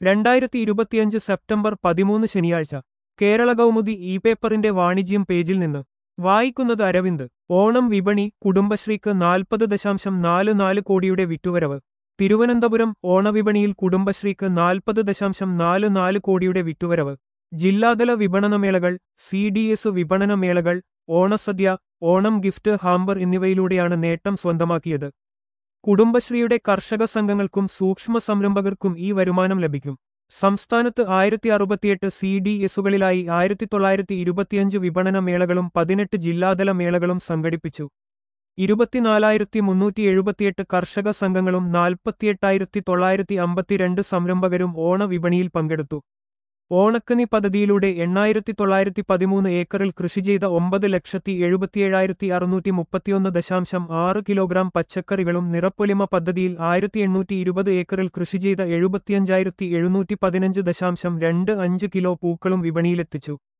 രണ്ടായിരത്തി ഇരുപത്തിയഞ്ച് സെപ്റ്റംബർ പതിമൂന്ന് ശനിയാഴ്ച കേരള കൗമുദി ഇ പേപ്പറിന്റെ വാണിജ്യം പേജിൽ നിന്ന് വായിക്കുന്നത് അരവിന്ദ് ഓണം വിപണി കുടുംബശ്രീക്ക് നാൽപ്പത് ദശാംശം നാല് നാല് കോടിയുടെ വിറ്റുവരവ് തിരുവനന്തപുരം ഓണവിപണിയിൽ കുടുംബശ്രീക്ക് നാൽപ്പത് ദശാംശം നാല് നാല് കോടിയുടെ വിറ്റുവരവ് ജില്ലാതല വിപണനമേളകൾ സി ഡി എസ് വിപണനമേളകൾ ഓണസദ്യ ഓണം ഗിഫ്റ്റ് ഹാമ്പർ എന്നിവയിലൂടെയാണ് നേട്ടം സ്വന്തമാക്കിയത് കുടുംബശ്രീയുടെ കർഷക സംഘങ്ങൾക്കും സൂക്ഷ്മ സംരംഭകർക്കും ഈ വരുമാനം ലഭിക്കും സംസ്ഥാനത്ത് ആയിരത്തി അറുപത്തിയെട്ട് സി ഡി എസുകളിലായി ആയിരത്തി തൊള്ളായിരത്തി ഇരുപത്തിയഞ്ച് വിപണന മേളകളും പതിനെട്ട് ജില്ലാതല മേളകളും സംഘടിപ്പിച്ചു ഇരുപത്തിനാലായിരത്തി മുന്നൂറ്റി എഴുപത്തിയെട്ട് കർഷക സംഘങ്ങളും നാൽപ്പത്തിയെട്ടായിരത്തി തൊള്ളായിരത്തി അമ്പത്തിരണ്ട് സംരംഭകരും ഓണവിപണിയിൽ പങ്കെടുത്തു ഓണക്കനി പദ്ധതിയിലൂടെ എണ്ണായിരത്തി തൊള്ളായിരത്തി പതിമൂന്ന് ഏക്കറിൽ കൃഷി ചെയ്ത ഒമ്പത് ലക്ഷത്തി എഴുപത്തിയേഴായിരത്തി അറുന്നൂറ്റി മുപ്പത്തിയൊന്ന് ദശാംശം ആറ് കിലോഗ്രാം പച്ചക്കറികളും നിറപ്പൊലിമ പദ്ധതിയിൽ ആയിരത്തി എണ്ണൂറ്റി ഇരുപത് ഏക്കറിൽ കൃഷി ചെയ്ത എഴുപത്തിയഞ്ചായിരത്തി എഴുന്നൂറ്റി പതിനഞ്ച് ദശാംശം രണ്ട് അഞ്ച് കിലോ പൂക്കളും വിപണിയിലെത്തിച്ചു